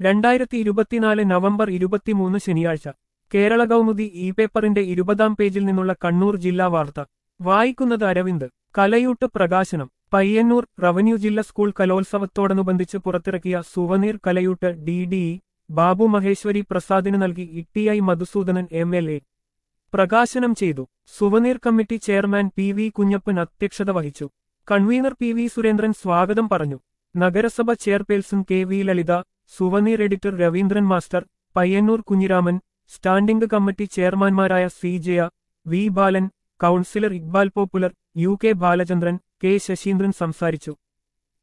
രണ്ടായിരത്തി ഇരുപത്തിനാല് നവംബർ ഇരുപത്തിമൂന്ന് ശനിയാഴ്ച കേരള കൗമുദി ഇ പേപ്പറിന്റെ ഇരുപതാം പേജിൽ നിന്നുള്ള കണ്ണൂർ ജില്ലാ വാർത്ത വായിക്കുന്നത് അരവിന്ദ് കലയൂട്ട് പ്രകാശനം പയ്യന്നൂർ റവന്യൂ ജില്ലാ സ്കൂൾ കലോത്സവത്തോടനുബന്ധിച്ച് പുറത്തിറക്കിയ souvenir Kalayoottu D D E Babu Maheshwari പ്രസാദിന് നൽകി T I Madhusoodanan M L A പ്രകാശനം ചെയ്തു souvenir committee chairman P V Kunhappan അധ്യക്ഷത വഹിച്ചു കൺവീനർ പി വി സുരേന്ദ്രൻ സ്വാഗതം പറഞ്ഞു നഗരസഭ chairperson K V Lalitha souvenir editor Raveendran master Payyanur Kunhiraman standing committee ചെയർമാൻമാരായ C Jaya V Balan councillor Iqbal popular U K Balachandran K Sasheendran സംസാരിച്ചു